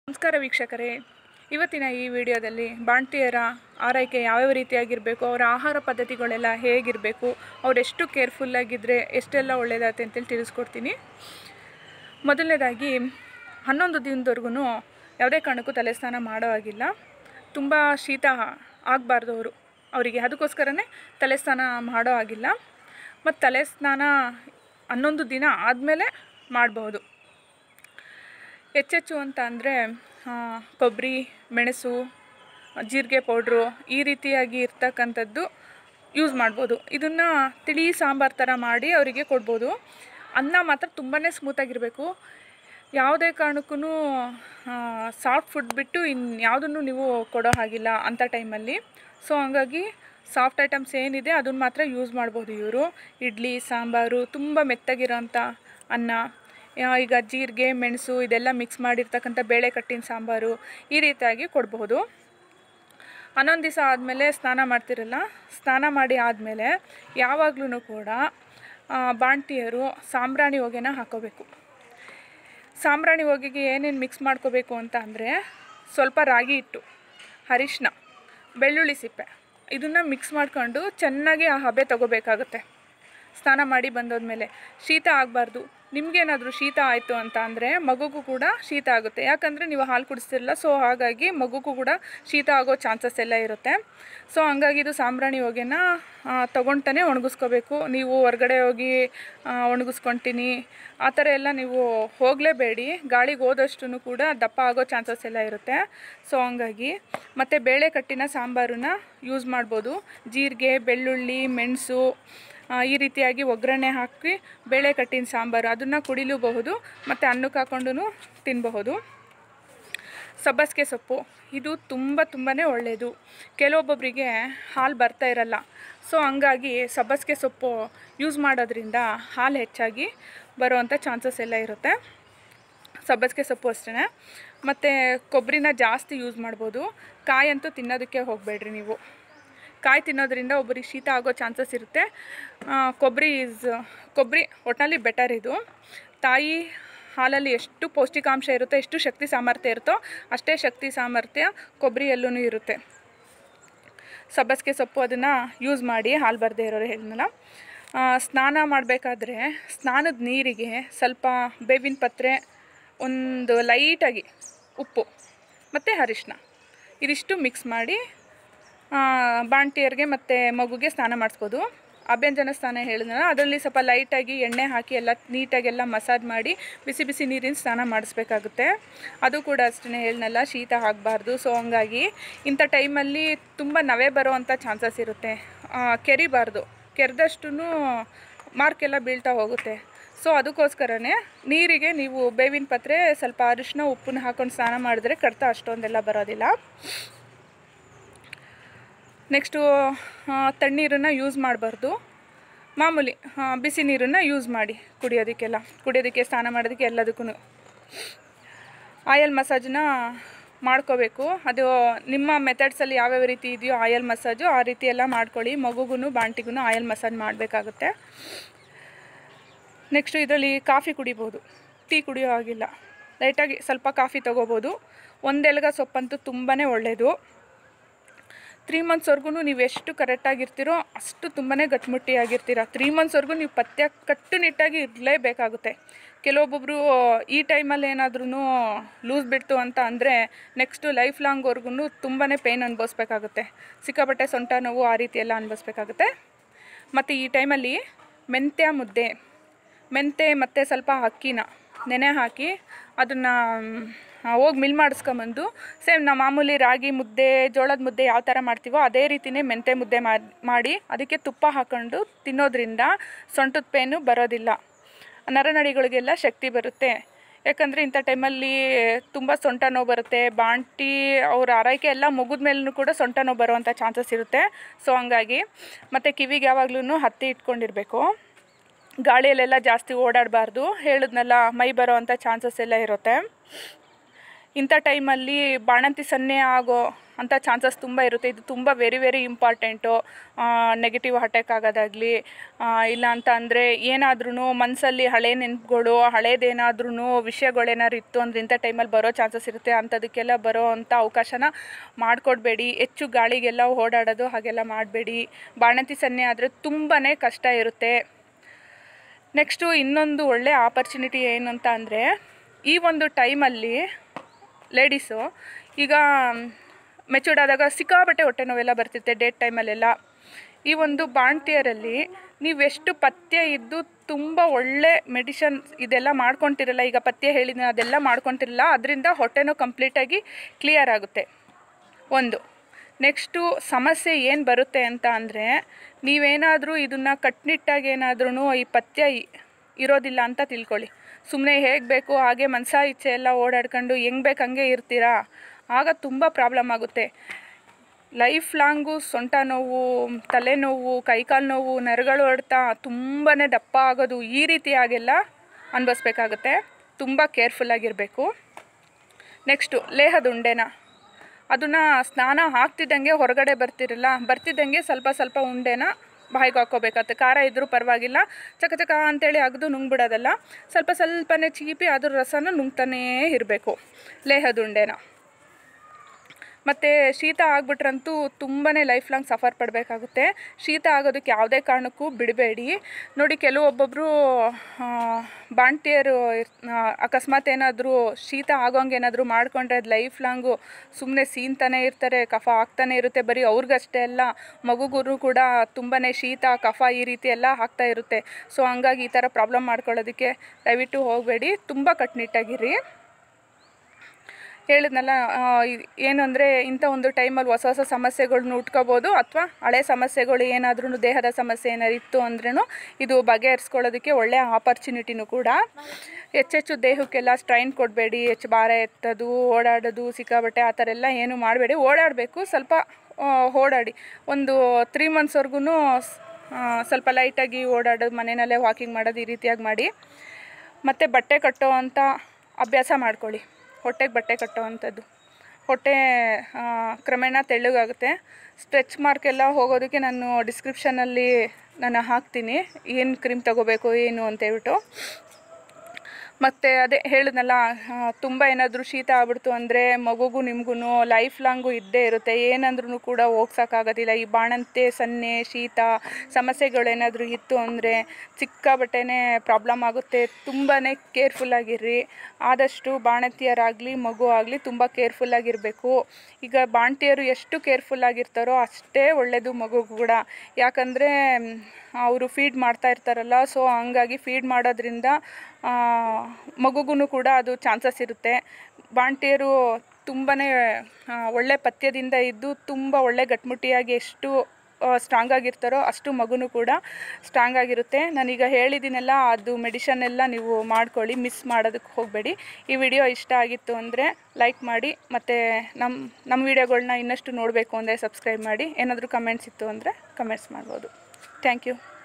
ನಮಸ್ಕಾರ ವೀಕ್ಷಕರೇ ಇವತ್ತಿನ ಈ ವಿಡಿಯೋದಲ್ಲಿ ಬಾಣ್ತಿಯರ ಆರೈಕೆ ಯಾವ್ಯಾವ ರೀತಿಯಾಗಿರಬೇಕು ಅವರ ಆಹಾರ ಪದ್ಧತಿಗಳೆಲ್ಲ ಹೇಗಿರಬೇಕು ಅವರೆಷ್ಟು ಕೇರ್ಫುಲ್ಲಾಗಿದ್ದರೆ ಎಷ್ಟೆಲ್ಲ ಒಳ್ಳೆಯದಾಗುತ್ತೆ ಅಂತೇಳಿ ತಿಳಿಸ್ಕೊಡ್ತೀನಿ ಮೊದಲನೇದಾಗಿ ಹನ್ನೊಂದು ದಿನದವರೆಗೂ ಯಾವುದೇ ಕಾರಣಕ್ಕೂ ತಲೆ ಸ್ನಾನ ಮಾಡೋ ಹಾಗಿಲ್ಲ ತುಂಬ ಶೀತ ಆಗಬಾರ್ದು ಅವರು ಅವರಿಗೆ ಅದಕ್ಕೋಸ್ಕರನೇ ತಲೆ ಸ್ನಾನ ಮಾಡೋ ಹಾಗಿಲ್ಲ ಮತ್ತು ತಲೆ ಸ್ನಾನ ಹನ್ನೊಂದು ದಿನ ಆದಮೇಲೆ ಮಾಡ್ಬೋದು ಹೆಚ್ಚೆಚ್ಚು ಅಂತ ಅಂದರೆ ಕೊಬ್ಬರಿ ಮೆಣಸು ಜೀರಿಗೆ ಪೌಡ್ರು ಈ ರೀತಿಯಾಗಿ ಇರ್ತಕ್ಕಂಥದ್ದು ಯೂಸ್ ಮಾಡ್ಬೋದು ಇದನ್ನು ತಿಳಿ ಸಾಂಬಾರು ಥರ ಮಾಡಿ ಅವರಿಗೆ ಕೊಡ್ಬೋದು ಅನ್ನ ಮಾತ್ರ ತುಂಬಾ ಸ್ಮೂತಾಗಿರಬೇಕು ಯಾವುದೇ ಕಾರಣಕ್ಕೂ ಸಾಫ್ಟ್ ಫುಡ್ ಬಿಟ್ಟು ಇನ್ನು ಯಾವುದನ್ನು ನೀವು ಕೊಡೋ ಹಾಗಿಲ್ಲ ಅಂಥ ಟೈಮಲ್ಲಿ ಸೊ ಹಂಗಾಗಿ ಸಾಫ್ಟ್ ಐಟಮ್ಸ್ ಏನಿದೆ ಅದನ್ನು ಮಾತ್ರ ಯೂಸ್ ಮಾಡ್ಬೋದು ಇವರು ಇಡ್ಲಿ ಸಾಂಬಾರು ತುಂಬ ಮೆತ್ತಗಿರೋಂಥ ಅನ್ನ ಆ, ಈಗ ಜೀರಿಗೆ ಮೆಣಸು ಇದೆಲ್ಲ ಮಿಕ್ಸ್ ಮಾಡಿರ್ತಕ್ಕಂಥ ಬೇಳೆ ಕಟ್ಟಿನ ಸಾಂಬಾರು ಈ ರೀತಿಯಾಗಿ ಕೊಡಬಹುದು ಹನ್ನೊಂದು ದಿವಸ ಆದಮೇಲೆ ಸ್ನಾನ ಮಾಡ್ತಿರಲ್ಲ ಸ್ನಾನ ಮಾಡಿ ಆದಮೇಲೆ ಯಾವಾಗಲೂ ಕೂಡ ಆ, ಬಾಣ್ತಿಯರು ಸಾಂಬ್ರಾಣಿ ಹೊಗೆನ ಹಾಕೋಬೇಕು ಸಾಂಬ್ರಾಣಿ ಹೊಗೆಗೆ ಏನೇನು ಮಿಕ್ಸ್ ಮಾಡ್ಕೋಬೇಕು ಅಂತ ಅಂದರೆ ಸ್ವಲ್ಪ ರಾಗಿ ಹಿಟ್ಟು ಅರಿಶಿನ ಬೆಳ್ಳುಳ್ಳಿ ಸಿಪ್ಪೆ ಇದನ್ನು ಮಿಕ್ಸ್ ಮಾಡ್ಕೊಂಡು ಚೆನ್ನಾಗಿ ಆ ಹಬೆ ತಗೋಬೇಕಾಗುತ್ತೆ ಸ್ನಾನ ಮಾಡಿ ಬಂದೋದ್ಮೇಲೆ ಶೀತ ಆಗಬಾರ್ದು ನಿಮಗೇನಾದರೂ ಶೀತ ಆಯಿತು ಅಂತ ಅಂದರೆ ಮಗುಗೂ ಕೂಡ ಶೀತ ಆಗುತ್ತೆ ಯಾಕಂದರೆ ನೀವು ಹಾಲು ಕುಡಿಸ್ತಿರಲ್ಲ ಸೊ ಹಾಗಾಗಿ ಮಗುಗೂ ಕೂಡ ಶೀತ ಆಗೋ ಚಾನ್ಸಸ್ ಎಲ್ಲ ಇರುತ್ತೆ ಸೊ ಹಂಗಾಗಿ ಇದು ಸಾಂಬ್ರಾಣಿ ಹೊಗೆನ ತೊಗೊಳ್ತಾನೆ ಒಣಗಿಸ್ಕೋಬೇಕು ನೀವು ಹೊರ್ಗಡೆ ಹೋಗಿ ಆ, ಒಣಗಿಸ್ಕೊತೀನಿ ಆ ಥರ ಎಲ್ಲ ನೀವು ಹೋಗಲೇಬೇಡಿ ಗಾಳಿಗೆ ಹೋದಷ್ಟು ಕೂಡ ದಪ್ಪ ಆಗೋ ಚಾನ್ಸಸ್ ಎಲ್ಲ ಇರುತ್ತೆ ಸೊ ಹಂಗಾಗಿ ಮತ್ತು ಬೇಳೆ ಕಟ್ಟಿನ ಸಾಂಬಾರನ್ನ ಯೂಸ್ ಮಾಡ್ಬೋದು ಜೀರಿಗೆ ಬೆಳ್ಳುಳ್ಳಿ ಮೆಣಸು ಆ, ಈ ರೀತಿಯಾಗಿ ಒಗ್ಗರಣೆ ಹಾಕಿ ಬೇಳೆ ಕಟ್ಟಿನ ಸಾಂಬಾರು ಅದನ್ನು ಕುಡಿಲೂಬಹುದು ಮತ್ತು ಅನ್ನಕ್ಕೆ ಹಾಕೊಂಡು ತಿನ್ನಬಹುದು ಸಬ್ಬಸಿಗೆ ಸೊಪ್ಪು ಇದು ತುಂಬ ತುಂಬಾ ಒಳ್ಳೆಯದು ಕೆಲವೊಬ್ಬೊಬ್ಬರಿಗೆ ಹಾಲು ಬರ್ತಾ ಇರಲ್ಲ ಸೊ ಹಂಗಾಗಿ ಸಬ್ಬಸಿಗೆ ಸೊಪ್ಪು ಯೂಸ್ ಮಾಡೋದ್ರಿಂದ ಹಾಲು ಹೆಚ್ಚಾಗಿ ಬರೋವಂಥ ಚಾನ್ಸಸ್ ಎಲ್ಲ ಇರುತ್ತೆ ಸಬ್ಬಸಿಗೆ ಸೊಪ್ಪು ಅಷ್ಟೇ ಮತ್ತು ಕೊಬ್ಬರಿನ ಜಾಸ್ತಿ ಯೂಸ್ ಮಾಡ್ಬೋದು ಕಾಯಂತೂ ತಿನ್ನೋದಕ್ಕೆ ಹೋಗಬೇಡ್ರಿ ನೀವು ಕಾಯಿ ತಿನ್ನೋದ್ರಿಂದ ಒಬ್ಬರಿಗೆ ಶೀತ ಆಗೋ ಚಾನ್ಸಸ್ ಇರುತ್ತೆ ಆ, ಕೊಬ್ಬರಿ ಈಸ್ ಕೊಬ್ಬರಿ ಒಟ್ಟಿನಲ್ಲಿ ಬೆಟರ್ ಇದು ತಾಯಿ ಹಾಲಲ್ಲಿ ಎಷ್ಟು ಪೌಷ್ಟಿಕಾಂಶ ಇರುತ್ತೋ ಎಷ್ಟು ಶಕ್ತಿ ಸಾಮರ್ಥ್ಯ ಇರುತ್ತೋ ಅಷ್ಟೇ ಶಕ್ತಿ ಸಾಮರ್ಥ್ಯ ಕೊಬ್ಬರಿಯಲ್ಲೂ ಇರುತ್ತೆ ಸಬ್ಬಸಿಗೆ ಸೊಪ್ಪು ಅದನ್ನು ಯೂಸ್ ಮಾಡಿ ಹಾಲು ಬರದೇ ಇರೋರು ಹೇಳಿದ್ನಲ್ಲ ಆ, ಸ್ನಾನ ಮಾಡಬೇಕಾದ್ರೆ ಸ್ನಾನದ ನೀರಿಗೆ ಸ್ವಲ್ಪ ಬೇವಿನ ಪತ್ರೆ ಒಂದು ಲೈಟಾಗಿ ಉಪ್ಪು ಮತ್ತು ಅರಿಶಿನ ಇದಿಷ್ಟು ಮಿಕ್ಸ್ ಮಾಡಿ ಆ, ಬಾಣ್ತಿಯರಿಗೆ ಮತ್ತು ಮಗುಗೆ ಸ್ನಾನ ಮಾಡಿಸ್ಬೋದು ಅಭ್ಯಂಜನ ಸ್ನಾನ ಹೇಳಿದ್ನಲ್ಲ ಅದರಲ್ಲಿ ಸ್ವಲ್ಪ ಲೈಟಾಗಿ ಎಣ್ಣೆ ಹಾಕಿ ಎಲ್ಲ ನೀಟಾಗೆಲ್ಲ ಮಸಾಜ್ ಮಾಡಿ ಬಿಸಿ ಬಿಸಿ ನೀರಿನ ಸ್ನಾನ ಮಾಡಿಸ್ಬೇಕಾಗುತ್ತೆ ಅದು ಕೂಡ ಅಷ್ಟೇ ಹೇಳಿದ್ನಲ್ಲ ಶೀತ ಆಗಬಾರ್ದು ಸೊ ಹಂಗಾಗಿ ಇಂಥ ಟೈಮಲ್ಲಿ ತುಂಬ ನವೆ ಬರೋವಂಥ ಚಾನ್ಸಸ್ ಇರುತ್ತೆ ಆ, ಕೆರಿಬಾರ್ದು ಕೆರೆದಷ್ಟು ಮಾರ್ಕೆಲ್ಲ ಬೀಳ್ತಾ ಹೋಗುತ್ತೆ ಸೊ ಅದಕ್ಕೋಸ್ಕರನೇ ನೀರಿಗೆ ನೀವು ಬೇವಿನ ಪತ್ರೆ ಸ್ವಲ್ಪ ಅರಿಶಿನ ಉಪ್ಪನ್ನ ಹಾಕೊಂಡು ಸ್ನಾನ ಮಾಡಿದ್ರೆ ಕಡ್ತ ಅಷ್ಟೊಂದೆಲ್ಲ ಬರೋದಿಲ್ಲ ನೆಕ್ಸ್ಟು ತಣ್ಣೀರನ್ನು ಯೂಸ್ ಮಾಡಬಾರ್ದು ಮಾಮೂಲಿ ಆ, ಬಿಸಿ ನೀರನ್ನು ಯೂಸ್ ಮಾಡಿ ಕುಡಿಯೋದಕ್ಕೆಲ್ಲ ಕುಡಿಯೋದಕ್ಕೆ ಸ್ನಾನ ಮಾಡೋದಕ್ಕೆ ಎಲ್ಲದಕ್ಕೂ ಆಯಲ್ ಮಸಾಜನ್ನ ಮಾಡ್ಕೋಬೇಕು ಅದು ನಿಮ್ಮ ಮೆಥಡ್ಸಲ್ಲಿ ಯಾವ್ಯಾವ ರೀತಿ ಇದೆಯೋ ಆಯಲ್ ಮಸಾಜು ಆ ರೀತಿ ಎಲ್ಲ ಮಾಡ್ಕೊಳ್ಳಿ ಮಗುಗೂ ಬಾಂಟಿಗೂ ಆಯಲ್ ಮಸಾಜ್ ಮಾಡಬೇಕಾಗುತ್ತೆ ನೆಕ್ಸ್ಟು ಇದರಲ್ಲಿ ಕಾಫಿ ಕುಡಿಬೋದು ಟೀ ಕುಡಿಯೋ ಹಾಗಿಲ್ಲ ಲೈಟಾಗಿ ಸ್ವಲ್ಪ ಕಾಫಿ ತೊಗೋಬೋದು ಒಂದೆಲಗ ಸೊಪ್ಪಂತೂ ತುಂಬಾ ಒಳ್ಳೆಯದು ತ್ರೀ ಮಂತ್ಸ್ವರೆಗೂ ನೀವು ಎಷ್ಟು ಕರೆಕ್ಟಾಗಿರ್ತೀರೋ ಅಷ್ಟು ತುಂಬಾ ಗಟ್ಟಿಮುಟ್ಟಿಯಾಗಿರ್ತೀರ ತ್ರೀ ಮಂತ್ಸ್ವರೆಗೂ ನೀವು ಪಥ್ಯ ಕಟ್ಟುನಿಟ್ಟಾಗಿ ಇರಲೇಬೇಕಾಗುತ್ತೆ ಕೆಲವೊಬ್ಬೊಬ್ಬರು ಈ ಟೈಮಲ್ಲಿ ಏನಾದ್ರೂ ಲೂಸ್ ಬಿಡ್ತು ಅಂತ ಅಂದರೆ ನೆಕ್ಸ್ಟು ಲೈಫ್ ಲಾಂಗ್ವರೆಗೂ ತುಂಬಾ ಪೇಯ್ನ್ ಅನುಭವಿಸ್ಬೇಕಾಗುತ್ತೆ ಸಿಕ್ಕಾಪಟ್ಟೆ ಸೊಂಟ ನೋವು ಆ ರೀತಿ ಎಲ್ಲ ಅನುಭವಿಸ್ಬೇಕಾಗುತ್ತೆ ಮತ್ತು ಈ ಟೈಮಲ್ಲಿ ಮೆಂತ್ಯ ಮುದ್ದೆ ಮೆಂತೆ ಮತ್ತು ಸ್ವಲ್ಪ ಅಕ್ಕಿನ ನೆನೆ ಹಾಕಿ ಅದನ್ನು ಹೋಗಿ ಮಿಲ್ ಮಾಡಿಸ್ಕೊಂಬಂದು ಸೇಮ್ ನಾವು ಮಾಮೂಲಿ ರಾಗಿ ಮುದ್ದೆ ಜೋಳದ ಮುದ್ದೆ ಯಾವ ಥರ ಮಾಡ್ತೀವೋ ಅದೇ ರೀತಿನೇ ಮೆಂತೆ ಮುದ್ದೆ ಮಾಡ್- ಮಾಡಿ ಅದಕ್ಕೆ ತುಪ್ಪ ಹಾಕೊಂಡು ತಿನ್ನೋದ್ರಿಂದ ಸೊಂಟದ ಪೇನು ಬರೋದಿಲ್ಲ ನರನಡಿಗಳಿಗೆಲ್ಲ ಶಕ್ತಿ ಬರುತ್ತೆ ಯಾಕಂದರೆ ಇಂಥ ಟೈಮಲ್ಲಿ ತುಂಬ ಸೊಂಟ ನೋವು ಬರುತ್ತೆ ಬಾಂಟಿ ಅವ್ರ ಆರೈಕೆ ಎಲ್ಲ ಮುಗಿದ ಮೇಲೂ ಕೂಡ ಸೊಂಟ ನೋವು ಬರುವಂಥ ಚಾನ್ಸಸ್ ಇರುತ್ತೆ ಸೊ ಹಂಗಾಗಿ ಮತ್ತು ಕಿವಿಗೆ ಯಾವಾಗ್ಲೂ ಹತ್ತಿ ಇಟ್ಕೊಂಡಿರಬೇಕು ಗಾಳಿಯಲ್ಲೆಲ್ಲ ಜಾಸ್ತಿ ಓಡಾಡಬಾರ್ದು ಹೇಳಿದ್ನಲ್ಲ ಮೈ ಬರೋ ಅಂಥ ಚಾನ್ಸಸ್ ಎಲ್ಲ ಇರುತ್ತೆ ಇಂಥ ಟೈಮಲ್ಲಿ ಬಾಣಂತಿ ಸನ್ನೆ ಆಗೋ ಅಂಥ ಚಾನ್ಸಸ್ ತುಂಬ ಇರುತ್ತೆ ಇದು ತುಂಬ very very important negative attack ಆಗೋದಾಗಲಿ ಇಲ್ಲ ಅಂತ ಅಂದರೆ ಏನಾದ್ರೂ ಮನಸ್ಸಲ್ಲಿ ಹಳೆ ನೆನಪುಗಳು ಹಳೇದೇನಾದ್ರೂ ವಿಷಯಗಳೇನಾದ್ರು ಇತ್ತು ಅಂದರೆ ಇಂಥ ಟೈಮಲ್ಲಿ ಬರೋ ಚಾನ್ಸಸ್ ಇರುತ್ತೆ ಅಂಥದಕ್ಕೆಲ್ಲ ಬರೋ ಅಂಥ ಅವಕಾಶನ ಮಾಡಿಕೊಡ್ಬೇಡಿ ಹೆಚ್ಚು ಗಾಳಿಗೆಲ್ಲ ಓಡಾಡೋದು ಹಾಗೆಲ್ಲ ಮಾಡಬೇಡಿ ಬಾಣಂತಿ ಸನ್ನೆ ಆದರೆ ತುಂಬಾ ಕಷ್ಟ ಇರುತ್ತೆ ನೆಕ್ಸ್ಟು ಇನ್ನೊಂದು ಒಳ್ಳೆ ಆಪರ್ಚುನಿಟಿ ಏನು ಅಂತ ಅಂದರೆ ಈ ಒಂದು ಟೈಮಲ್ಲಿ ಲೇಡೀಸು ಈಗ ಮೆಚೂರ್ಡ್ ಆದಾಗ ಸಿಕ್ಕಾಬಟ್ಟೆ ಹೊಟ್ಟೆ ನೋವೆಲ್ಲ ಬರ್ತಿರುತ್ತೆ ಡೇಟ್ ಟೈಮಲ್ಲೆಲ್ಲ ಈ ಒಂದು ಬಾಣ್ತಿಯರಲ್ಲಿ ನೀವೆಷ್ಟು ಪಥ್ಯ ಇದ್ದು ತುಂಬ ಒಳ್ಳೆ ಮೆಡಿಷನ್ ಇದೆಲ್ಲ ಮಾಡ್ಕೊತಿರಲ್ಲ ಈಗ ಪಥ್ಯ ಹೇಳಿದ ಅದೆಲ್ಲ ಮಾಡ್ಕೊತಿರಲ್ಲ ಅದರಿಂದ ಹೊಟ್ಟೆನೋ ಕಂಪ್ಲೀಟಾಗಿ ಕ್ಲಿಯರ್ ಆಗುತ್ತೆ ಒಂದು ನೆಕ್ಸ್ಟು ಸಮಸ್ಯೆ ಏನು ಬರುತ್ತೆ ಅಂತ ಅಂದರೆ ನೀವೇನಾದರೂ ಇದನ್ನು ಕಟ್ನಿಟ್ಟಾಗಿ ಏನಾದ್ರೂ ಈ ಪಥ್ಯ ಇ- ಇರೋದಿಲ್ಲ ಅಂತ ತಿಳ್ಕೊಳ್ಳಿ ಸುಮ್ಮನೆ ಹೇಗೆ ಬೇಕು ಹಾಗೆ ಮನಸ ಇಚ್ಛೆ ಎಲ್ಲ ಓಡಾಡ್ಕೊಂಡು ಹೆಂಗೆ ಬೇಕು ಹಂಗೆ ಇರ್ತೀರಾ ಆಗ ತುಂಬ ಪ್ರಾಬ್ಲಮ್ ಆಗುತ್ತೆ ಲೈಫ್ ಲಾಂಗು ಸೊಂಟ ನೋವು ತಲೆನೋವು ಕೈಕಾಲು ನೋವು ನರಗಳು ಹೊಡ್ತಾ ತುಂಬಾ ದಪ್ಪ ಆಗೋದು ಈ ರೀತಿಯಾಗೆಲ್ಲ ಅನುಭವಿಸ್ಬೇಕಾಗುತ್ತೆ ತುಂಬ ಕೇರ್ಫುಲ್ಲಾಗಿರಬೇಕು ನೆಕ್ಸ್ಟು ಲೇಹದ ಉಂಡೆನ ಅದನ್ನು ಸ್ನಾನ ಹಾಕ್ತಿದ್ದಂಗೆ ಹೊರಗಡೆ ಬರ್ತಿರಲ್ಲ ಬರ್ತಿದ್ದಂಗೆ ಸ್ವಲ್ಪ ಸ್ವಲ್ಪ ಉಂಡೆನ ಬಾಯಿಗೆ ಹಾಕ್ಕೋಬೇಕಾಗುತ್ತೆ ಖಾರ ಇದ್ದರೂ ಪರವಾಗಿಲ್ಲ ಚಕ ಚಕ ಅಂತೇಳಿ ಅಗದು ನುಂಗ್ಬಿಡೋದಲ್ಲ ಸ್ವಲ್ಪ ಸ್ವಲ್ಪನೇ ಚೀಪಿ ಅದ್ರ ರಸನ ನುಂಗ್ತಾನೇ ಇರಬೇಕು ಲೇಹದ ಉಂಡೆನ ಮತ್ತು ಶೀತ ಆಗ್ಬಿಟ್ರಂತೂ ತುಂಬಾ ಲೈಫ್ ಲಾಂಗ್ ಸಫರ್ ಪಡಬೇಕಾಗುತ್ತೆ ಶೀತ ಆಗೋದಕ್ಕೆ ಯಾವುದೇ ಕಾರಣಕ್ಕೂ ಬಿಡಬೇಡಿ ನೋಡಿ ಕೆಲವೊಬ್ಬೊಬ್ಬರು ಬಾಣ್ತಿಯರು ಇರ್- ಆ, ಅಕಸ್ಮಾತ್ ಏನಾದರೂ ಶೀತ ಆಗೋಂಗೆ ಏನಾದರೂ ಮಾಡ್ಕೊಂಡ್ರೆ ಅದು ಲೈಫ್ ಲಾಂಗು ಸುಮ್ಮನೆ ಸೀನ್ತಾನೆ ಇರ್ತಾರೆ ಕಫ ಆಗ್ತಾನೆ ಇರುತ್ತೆ ಬರೀ ಅವ್ರಿಗಷ್ಟೇ ಅಲ್ಲ ಮಗುಗೂ ಕೂಡ ತುಂಬಾ ಶೀತ ಕಫ ಈ ರೀತಿ ಎಲ್ಲ ಆಗ್ತಾ ಇರುತ್ತೆ ಸೊ ಹಂಗಾಗಿ ಈ ಥರ ಪ್ರಾಬ್ಲಮ್ ಮಾಡ್ಕೊಳ್ಳೋದಕ್ಕೆ ದಯವಿಟ್ಟು ಹೋಗಬೇಡಿ ತುಂಬ ಕಟ್ಟುನಿಟ್ಟಾಗಿರಿ ಹೇಳಿದ್ನಲ್ಲ ಆ, ಇ- ಏನು ಅಂದರೆ ಇಂಥ ಒಂದು ಟೈಮಲ್ಲಿ ಹೊಸ ಹೊಸ ಸಮಸ್ಯೆಗಳ್ನ ಉಟ್ಕೋಬೋದು ಅಥವಾ ಹಳೆ ಸಮಸ್ಯೆಗಳು ಏನಾದ್ರೂ ದೇಹದ ಸಮಸ್ಯೆ ಏನಾದ್ರು ಇತ್ತು ಅಂದ್ರೂ ಇದು ಬಗೆಹರಿಸ್ಕೊಳ್ಳೋದಕ್ಕೆ ಒಳ್ಳೆಯ ಆಪರ್ಚುನಿಟಿನೂ ಕೂಡ ಹೆಚ್ಚೆಚ್ಚು ದೇಹಕ್ಕೆಲ್ಲ ಸ್ಟ್ರೈನ್ ಕೊಡಬೇಡಿ ಹೆಚ್ಚು ಭಾರ ಎತ್ತೋದು ಓಡಾಡೋದು ಸಿಕ್ಕಾಬಟ್ಟೆ ಆ ಥರ ಎಲ್ಲ ಏನು ಮಾಡಬೇಡಿ ಓಡಾಡಬೇಕು ಸ್ವಲ್ಪ ಆ, ಓಡಾಡಿ ಒಂದು ತ್ರೀ ಮಂತ್ಸ್ವರೆಗೂ ಸ್ವಲ್ಪ ಲೈಟಾಗಿ ಓಡಾಡೋದು ಮನೆಯಲ್ಲೇ ವಾಕಿಂಗ್ ಮಾಡೋದು ಈ ರೀತಿಯಾಗಿ ಮಾಡಿ ಮತ್ತು ಬಟ್ಟೆ ಕಟ್ಟೋ ಅಂಥ ಅಭ್ಯಾಸ ಮಾಡ್ಕೊಳ್ಳಿ ಹೊಟ್ಟೆಗೆ ಬಟ್ಟೆ ಕಟ್ಟೋ ಅಂಥದ್ದು ಹೊಟ್ಟೆ ಆ, ಕ್ರಮೇಣ ತೆಳ್ಳಗಾಗುತ್ತೆ ಸ್ಟ್ರೆಚ್ ಮಾರ್ಕ್ ಎಲ್ಲ ಹೋಗೋದಕ್ಕೆ ನಾನು ಡಿಸ್ಕ್ರಿಪ್ಷನಲ್ಲಿ ನಾನು ಹಾಕ್ತೀನಿ ಏನು ಕ್ರೀಮ್ ತಗೋಬೇಕು ಏನು ಅಂತೇಳ್ಬಿಟ್ಟು ಮತ್ತು ಅದೇ ಹೇಳಿದ್ನಲ್ಲ ತುಂಬ ಏನಾದರೂ ಶೀತ ಆಗ್ಬಿಡ್ತು ಅಂದರೆ ಮಗುಗೂ ನಿಮಗೂ ಲೈಫ್ ಲಾಂಗು ಇದ್ದೇ ಇರುತ್ತೆ ಏನಂದ್ರೂ ಕೂಡ ಹೋಗ್ಸೋಕ್ಕಾಗೋದಿಲ್ಲ ಈ ಬಾಣಂತೆ ಸನ್ನೆ ಶೀತ ಸಮಸ್ಯೆಗಳೇನಾದರೂ ಇತ್ತು ಅಂದರೆ ಸಿಕ್ಕಾಬಟ್ಟೆನೇ ಪ್ರಾಬ್ಲಮ್ ಆಗುತ್ತೆ ತುಂಬಾ ಕೇರ್ಫುಲ್ಲಾಗಿರ್ರಿ ಆದಷ್ಟು ಬಾಣಂತಿಯರಾಗಲಿ ಮಗು ಆಗಲಿ ತುಂಬ ಕೇರ್ಫುಲ್ಲಾಗಿರಬೇಕು ಈಗ ಬಾಣಂತಿಯರು ಎಷ್ಟು ಕೇರ್ಫುಲ್ಲಾಗಿರ್ತಾರೋ ಅಷ್ಟೇ ಒಳ್ಳೆಯದು ಮಗುಗೂ ಕೂಡ ಯಾಕಂದರೆ ಅವರು ಫೀಡ್ ಮಾಡ್ತಾ ಇರ್ತಾರಲ್ಲ ಸೊ ಹಂಗಾಗಿ ಫೀಡ್ ಮಾಡೋದ್ರಿಂದ ಮಗುಗೂ ಕೂಡ ಅದು ಚಾನ್ಸಸ್ ಇರುತ್ತೆ ಬಾಣ್ತಿಯರು ತುಂಬಾ ಒಳ್ಳೆ ಪಥ್ಯದಿಂದ ಇದ್ದು ತುಂಬ ಒಳ್ಳೆ ಗಟ್ಮುಟ್ಟಿಯಾಗಿ ಎಷ್ಟು ಸ್ಟ್ರಾಂಗ್ ಆಗಿರ್ತಾರೋ ಅಷ್ಟು ಮಗುನೂ ಕೂಡ ಸ್ಟ್ರಾಂಗ್ ಆಗಿರುತ್ತೆ ನಾನೀಗ ಹೇಳಿದ್ದೀನಲ್ಲ ಅದು ಮೆಡಿಷನ್ ಎಲ್ಲ ನೀವು ಮಾಡ್ಕೊಳ್ಳಿ ಮಿಸ್ ಮಾಡೋದಕ್ಕೆ ಹೋಗಬೇಡಿ ಈ ವಿಡಿಯೋ ಇಷ್ಟ ಆಗಿತ್ತು ಅಂದರೆ ಲೈಕ್ ಮಾಡಿ ಮತ್ತು ನಮ್ಮ ನಮ್ಮ ವಿಡಿಯೋಗಳನ್ನ ಇನ್ನಷ್ಟು ನೋಡಬೇಕು ಅಂದರೆ ಸಬ್ಸ್ಕ್ರೈಬ್ ಮಾಡಿ ಏನಾದರೂ ಕಮೆಂಟ್ಸ್ ಇತ್ತು ಅಂದರೆ ಕಮೆಂಟ್ಸ್ ಮಾಡ್ಬೋದು ಥ್ಯಾಂಕ್ ಯು